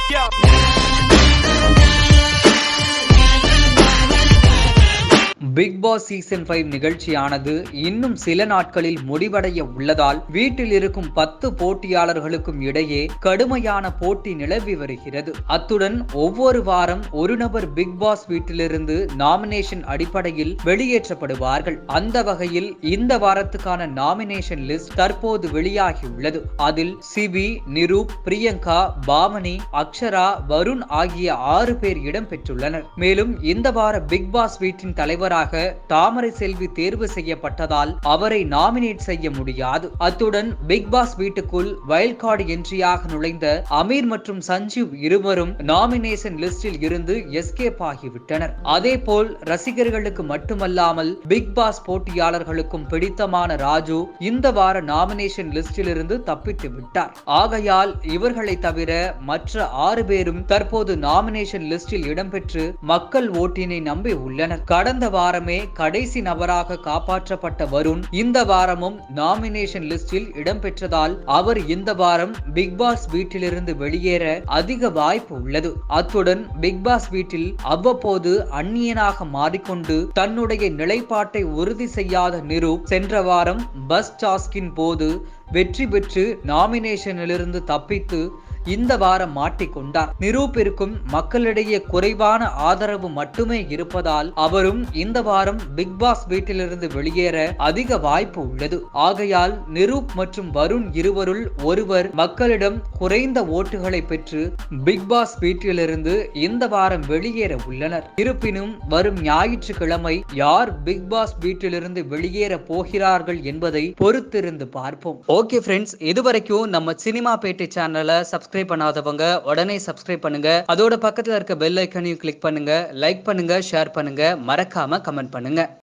big Boss season five நிகழ்ச்சியானது இன்னும் சில நாட்களில் முடிவடைய உள்ளதால் வீட்டில் இருக்கும் பத்து போட்டியாளர்களுக்கும் இடையே கடுமையான போட்டி நிலவி வருகிறது அத்துடன் ஒவ்வொரு வாரம் ஒரு நபர் பிக் பாஸ் வீட்டிலிருந்து நாமினேஷன் அடிப்படையில் வெளியேற்றப்படுவார்கள் அந்த வகையில் இந்த வாரத்துக்கான நாமினேஷன் லிஸ்ட் தற்போது வெளியாகியுள்ளது அதில் சிபி நிரூப் பிரியங்கா பாவனி அக்ஷரா வருண் ஆகிய ஆறு பேர் இடம்பெற்றுள்ளனர் மேலும் இந்த வார பிக் பாஸ் வீட்டின் தலைவராக தாமரை செல்வி தேர்வு செய்யப்பட்டதால் அவரை நாமினேட் செய்ய முடியாது அத்துடன் பிக் பாஸ் வீட்டுக்குள் வைல்ட் கார்டு என்ட்ரியாக நுழைந்த அமீர் மற்றும் சஞ்சீவ் இருவரும் நாமினேஷன் லிஸ்டில் இருந்து எஸ்கேப் ஆகிவிட்டனர் அதேபோல் ரசிகர்களுக்கு மட்டுமல்லாமல் பிக் பாஸ் போட்டியாளர்களுக்கும் பிடித்தமான ராஜு இந்த வார நாமினேஷன் லிஸ்டில் இருந்து தப்பித்து விட்டார் ஆகையால் இவர்களை தவிர மற்ற ஆறு பேரும் தற்போது நாமினேஷன் லிஸ்டில் இடம்பெற்று மக்கள் ஓட்டினை நம்பி உள்ளனர் கடந்த வாரமே கடைசி நபராக காப்பாற்றப்பட்ட வருண் இந்த வாரமும் நாமினேஷன் லிஸ்டில் இடம்பெற்றதால் அவர் இந்த வாரம் பிக் பாஸ் வீட்டிலிருந்து வெளியேற அதிக வாய்ப்பு உள்ளது அத்துடன் பிக் பாஸ் வீட்டில் அவ்வப்போது அந்நியனாக மாறிக்கொண்டு தன்னுடைய நிலைப்பாட்டை உறுதி செய்யாத நிரு சென்ற வாரம் பஸ் டாஸ்கின் போது வெற்றி பெற்று நாமினேஷனிலிருந்து தப்பித்து இந்த வாரம் மாட்டிக்கொண்டார் நிரூபிற்கும் மக்களிடையே குறைவான ஆதரவு மட்டுமே இருப்பதால் அவரும் இந்த வாரம் பிக் பாஸ் வீட்டிலிருந்து வெளியேற அதிக வாய்ப்பு உள்ளது ஆகையால் நிரூப் மற்றும் வருண் இருவருள் ஒருவர் மக்களிடம் குறைந்த ஓட்டுகளை பெற்று பிக் பாஸ் வீட்டிலிருந்து இந்த வாரம் வெளியேற உள்ளனர் இருப்பினும் வரும் ஞாயிற்றுக்கிழமை யார் பிக் பாஸ் வீட்டிலிருந்து வெளியேற போகிறார்கள் என்பதை பொறுத்திருந்து பார்ப்போம் ஓகே ஃப்ரெண்ட்ஸ் இதுவரைக்கும் நம்ம சினிமா பேட்டை சேனலை சப்ஸ்கிரைப் பண்ணாதவங்க உடனே சப்ஸ்கிரைப் பண்ணுங்க அதோட பக்கத்துல இருக்க பெல் ஐக்கனையும் கிளிக் பண்ணுங்க லைக் பண்ணுங்க ஷேர் பண்ணுங்க மறக்காம கமெண்ட் பண்ணுங்க